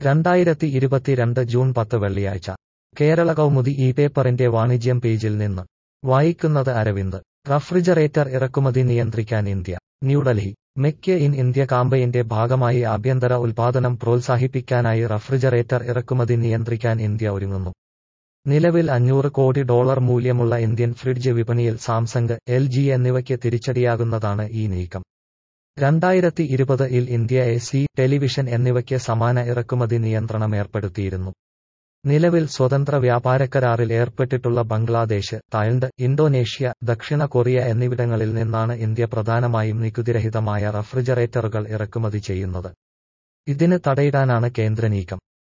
രണ്ടായിരത്തി ഇരുപത്തിരണ്ട് ജൂൺ പത്ത് വെള്ളിയാഴ്ച കേരള കൗമുദി ഈ പേപ്പറിന്റെ വാണിജ്യം പേജിൽ നിന്ന് വായിക്കുന്നത് അരവിന്ദ് റഫ്രിജറേറ്റർ ഇറക്കുമതി നിയന്ത്രിക്കാൻ India New Delhi make in India കാമ്പയിന്റെ ഭാഗമായി ആഭ്യന്തര ഉൽപാദനം പ്രോത്സാഹിപ്പിക്കാനായി റഫ്രിജറേറ്റർ ഇറക്കുമതി നിയന്ത്രിക്കാൻ ഇന്ത്യ ഒരുങ്ങുന്നു നിലവിൽ അഞ്ഞൂറ് കോടി ഡോളർ മൂല്യമുള്ള ഇന്ത്യൻ ഫ്രിഡ്ജ് വിപണിയിൽ സാംസങ് എൽ ജി എന്നിവയ്ക്ക് തിരിച്ചടിയാകുന്നതാണ് ഈ നീക്കം രണ്ടായിരത്തി ഇരുപത് ഇൽ ഇന്ത്യ എ സി ടെലിവിഷൻ എന്നിവയ്ക്ക് സമാന ഇറക്കുമതി നിയന്ത്രണം ഏർപ്പെടുത്തിയിരുന്നു നിലവിൽ സ്വതന്ത്ര വ്യാപാരക്കരാറിൽ ഏർപ്പെട്ടിട്ടുള്ള ബംഗ്ലാദേശ് തായ്ലൻഡ് ഇന്തോനേഷ്യ ദക്ഷിണ കൊറിയ എന്നിവിടങ്ങളിൽ നിന്നാണ് ഇന്ത്യ പ്രധാനമായും നികുതിരഹിതമായ റഫ്രിജറേറ്ററുകൾ ഇറക്കുമതി ചെയ്യുന്നത് ഇതിന് തടയിടാനാണ് കേന്ദ്ര നീക്കം